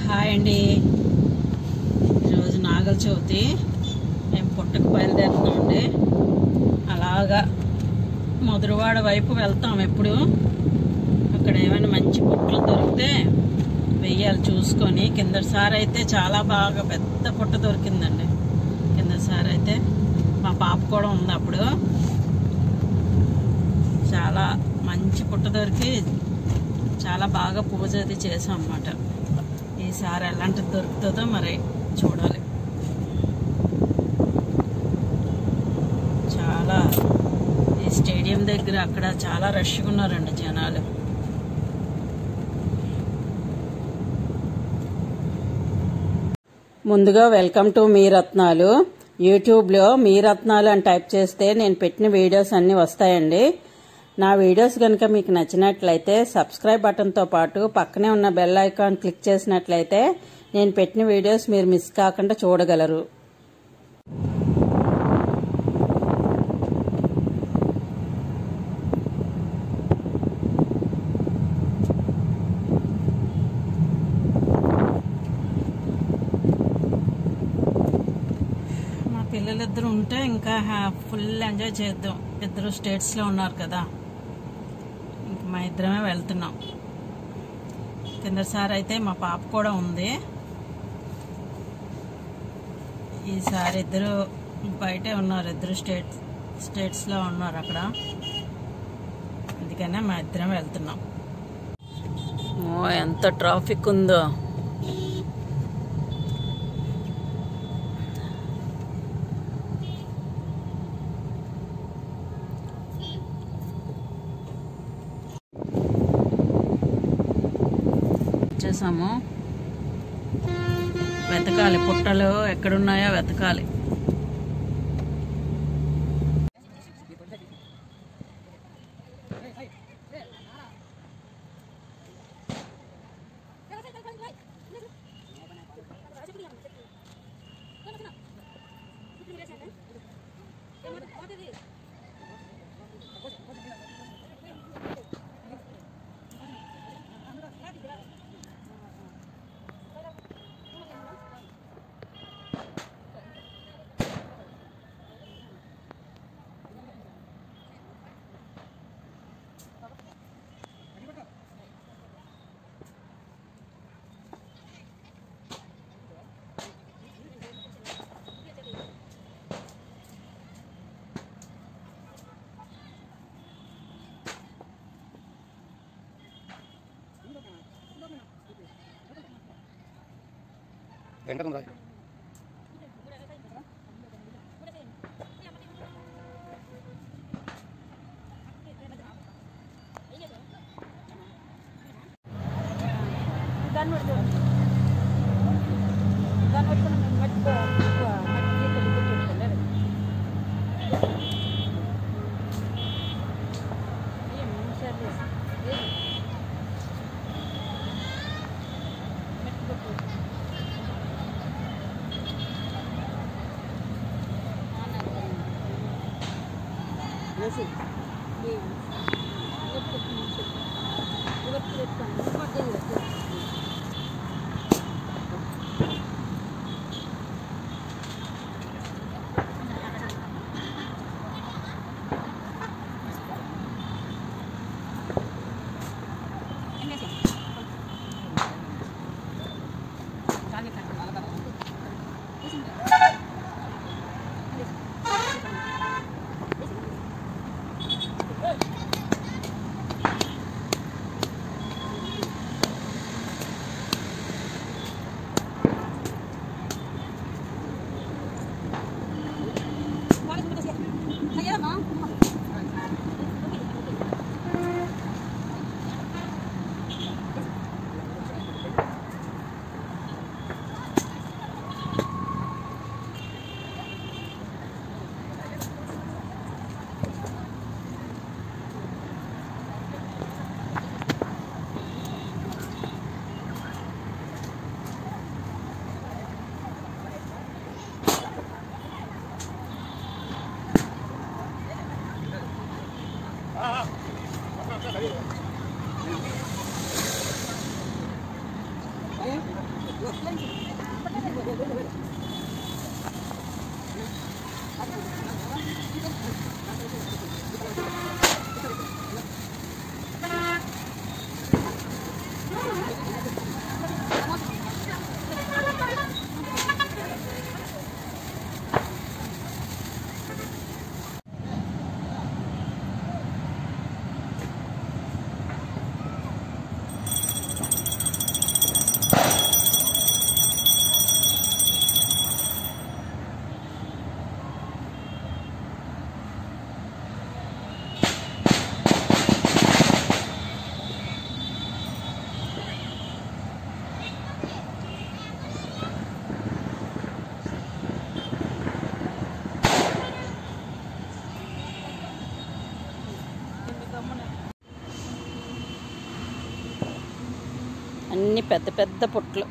Hi అండి ఈరోజు నాగల చవితి మేము పుట్టకు బయలుదేరుతున్నామండి అలాగా మధురవాడ వైపు వెళ్తాం ఎప్పుడు అక్కడ ఏమైనా మంచి పుట్టలు దొరికితే వెయ్యాలి చూసుకొని కిందసారి అయితే చాలా బాగా పెద్ద పుట్ట దొరికిందండి కిందసారి అయితే మా పాప కూడా ఉంది అప్పుడు చాలా మంచి పుట్ట దొరికి చాలా బాగా పూజ అది చేసాం అన్నమాట ఈసారి ఎలాంటిది దొరుకుతుందో మరి చూడాలి చాలా ఈ స్టేడియం దగ్గర అక్కడ చాలా రష్గా ఉన్నారండి జనాలు ముందుగా వెల్కమ్ టు మీ రత్నాలు యూట్యూబ్లో మీ రత్నాలు అని టైప్ చేస్తే నేను పెట్టిన వీడియోస్ అన్నీ వస్తాయండి నా వీడియోస్ కనుక మీకు నచ్చినట్లయితే సబ్స్క్రైబ్ బటన్తో పాటు పక్కనే ఉన్న బెల్ ఐకాన్ క్లిక్ చేసినట్లయితే నేను పెట్టిన వీడియోస్ మీరు మిస్ కాకుండా చూడగలరు మా పిల్లలిద్దరు ఉంటే ఇంకా హ్యా- ఫుల్ ఎంజాయ్ చేద్దాం ఇద్దరు స్టేట్స్లో ఉన్నారు కదా ఇంక మా ఇద్దరమే వెళ్తున్నాం కిందసారి అయితే మా పాప కూడా ఉంది ఈసారి ఇద్దరు బయటే ఉన్నారు ఇద్దరు స్టేట్ స్టేట్స్లో ఉన్నారు అక్కడ అందుకనే మా ఇద్దరం వెళ్తున్నాం ఓ ఎంత ట్రాఫిక్ ఉందో వచ్చేసాము వెతకాలి పుట్టలు ఎక్కడున్నాయో వెతకాలి వెంకటం రాయ్ అన్ని పెద్ద పెద్ద పుట్లు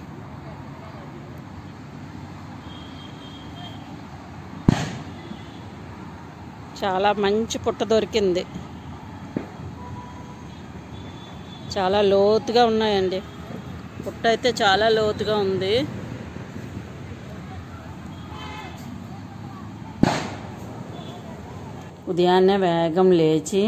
చాలా మంచి పుట్ట దొరికింది చాలా లోతుగా ఉన్నాయండి పుట్ట అయితే చాలా లోతుగా ఉంది ఉదయాన్నే వేగం లేచి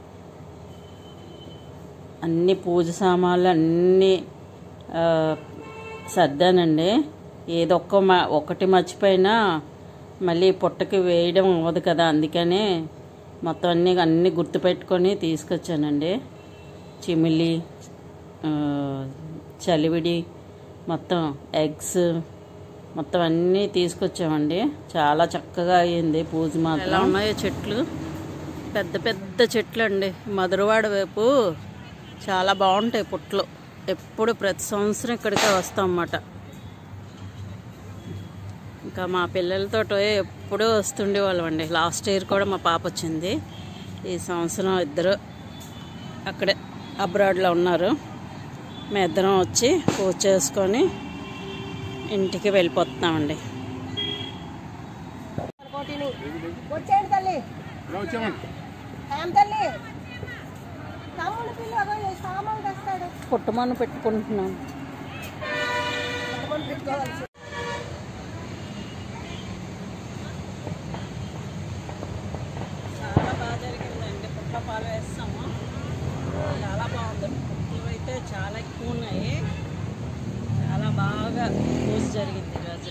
అన్ని పూజ సామాన్లు అన్నీ ఆ, సర్దానండి ఏదొక్క మ ఒకటి మర్చిపోయినా మళ్ళీ పుట్టకి వేయడం అవ్వదు కదా అందుకనే మొత్తం అన్ని అన్ని గుర్తుపెట్టుకొని తీసుకొచ్చానండి చిమిలి ఆ, చలివిడి మొత్తం ఎగ్స్ మొత్తం అన్నీ తీసుకొచ్చామండి చాలా చక్కగా అయ్యింది పూజ మాత్రం ఎలా ఉన్నాయో చెట్లు పెద్ద పెద్ద చెట్లు అండి మధురవాడ వైపు చాలా బాగుంటాయి పుట్లు ఎప్పుడు ప్రతి సంవత్సరం ఇక్కడికే వస్తాం అన్నమాట ఇంకా మా పిల్లలతో ఎప్పుడూ వస్తుండేవాళ్ళం అండి లాస్ట్ ఇయర్ కూడా మా పాప వచ్చింది ఈ సంవత్సరం ఇద్దరు అక్కడే అబ్రాడ్లో ఉన్నారు మేము ఇద్దరం వచ్చి పూజ చేసుకొని ఇంటికి వెళ్ళిపోతున్నామండి వచ్చేయండి తల్లి ఇలా వచ్చామండి ఏం తల్లి తమ్ముడు పిల్లలు సామాన్ తెస్తాడు పుట్టమను పెట్టుకుంటున్నాం తమ్ముడు పెట్టుకోవాల్సి చాలా బాగా జరిగిందండి పుట్ల పాలు వేస్తాము చాలా బాగుంది పుట్టలు అయితే చాలా ఎక్కువ ఉన్నాయి చాలా బాగా పూజ జరిగింది ఈరోజు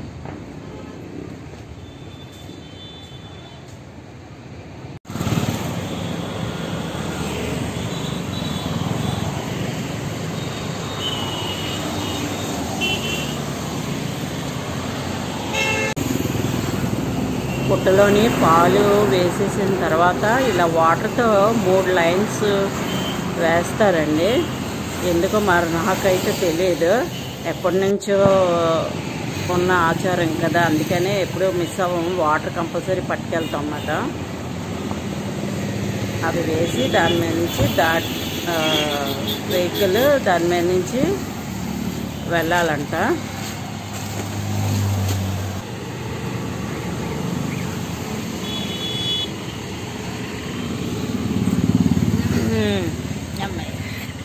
పుట్టలోని పాలు వేసేసిన తర్వాత ఇలా వాటర్తో మూడు లైన్స్ వేస్తారండి ఎందుకో మరి నాకైతే తెలియదు ఎప్పటి నుంచో ఉన్న ఆచారం కదా అందుకనే ఎప్పుడూ మిస్ అవ్వము వాటర్ కంపల్సరీ పట్టుకెళ్తాం అన్నమాట అవి వేసి దాని మీద నుంచి దా వెహికల్ దాని మీద నుంచి వెళ్ళాలంట మ్మ్. అమ్మాయి.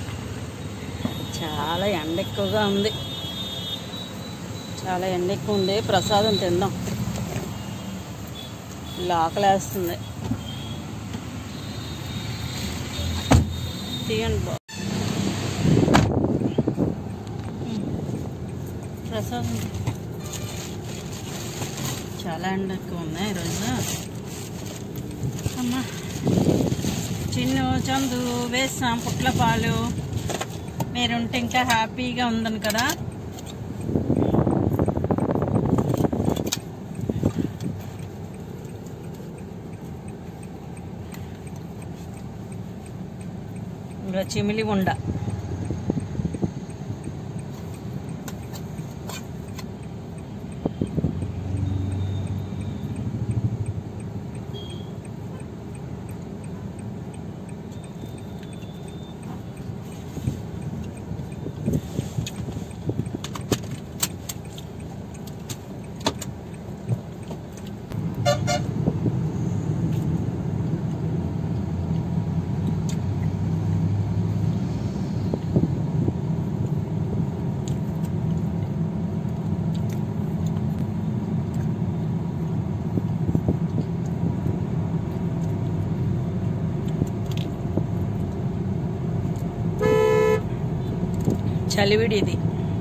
చాలా ఎండ ఎక్కువగా ఉంది చాలా ఎండ ఎక్కువ ఉంది ప్రసాదం తిందాం లాకలేస్తుంది తీయండి బా మ్మ్. ప్రసాదం చాలా ఎండ ఎక్కువ ఉంది ఈరోజు అమ్మా చిన్ను చందు వేస్తాం పుట్ల పాలు మీరుంటే ఇంకా హ్యాపీగా ఉందని కదా ఇంకా చిమిలి ఉండ చలివిడి ఇది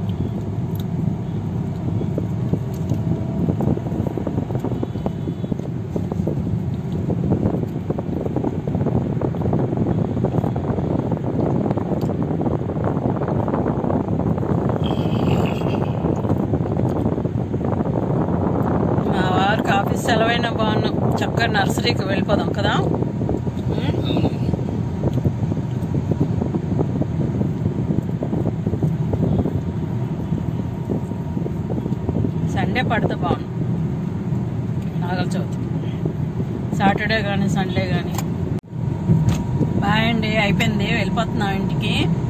మా వారికి ఆఫీస్ సెలవైనా బాగున్నాం చక్కగా నర్సరీకి వెళ్ళిపోదాం కదా ఉం? సండే పడితే బాగుండు నాగల చవితి సాటర్డే కానీ సండే కానీ బాయ్ అండి అయిపోయింది వెళ్ళిపోతున్నాం ఇంటికి